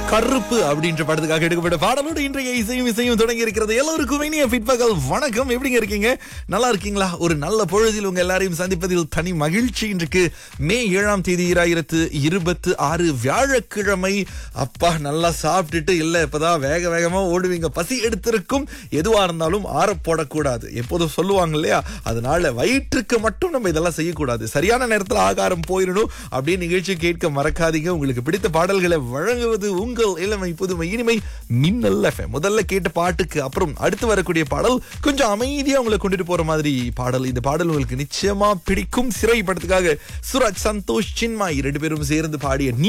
கருப்பு அப்படின்ற படத்துக்காக எடுக்கப்பட்ட பாடலோடு இன்றைய இசையும் இசையும் தொடங்கி இருக்கிறது எல்லோருக்கும் இனிய பிற்பகல் வணக்கம் எப்படிங்க இருக்கீங்க நல்லா இருக்கீங்களா ஒரு நல்ல பொழுதில் உங்க எல்லாரையும் சந்திப்பதில் தனி மகிழ்ச்சி இன்றைக்கு மே ஏழாம் தேதி இராயிரத்து இருபத்து ஆறு வியாழக்கிழமை அப்பா நல்லா சாப்பிட்டுட்டு இல்ல இப்பதான் வேக வேகமா ஓடுவீங்க பசி எடுத்திருக்கும் எதுவா இருந்தாலும் ஆற போடக்கூடாது எப்போதும் சொல்லுவாங்க இல்லையா அதனால வயிற்றுக்கு மட்டும் நம்ம இதெல்லாம் செய்யக்கூடாது சரியான நேரத்துல ஆகாரம் போயிடணும் அப்படின்னு நிகழ்ச்சி கேட்க மறக்காதீங்க உங்களுக்கு பிடித்த பாடல்களை வழங்குவது உங்கள் இளமை புதுமை இனிமை மின்னல் FM. முதல்ல கேட்ட பாட்டுக்கு அப்புறம் அடுத்து வரக்கூடிய பாடல் கொஞ்சம் அமைதியா உங்களை கொண்டுட்டு போற மாதிரி பாடல் இந்த பாடல் உங்களுக்கு நிச்சயமா பிடிக்கும் சிறை படத்துக்காக சுராஜ் சந்தோஷ் சின்மாய் ரெண்டு பேரும் சேர்ந்து பாடிய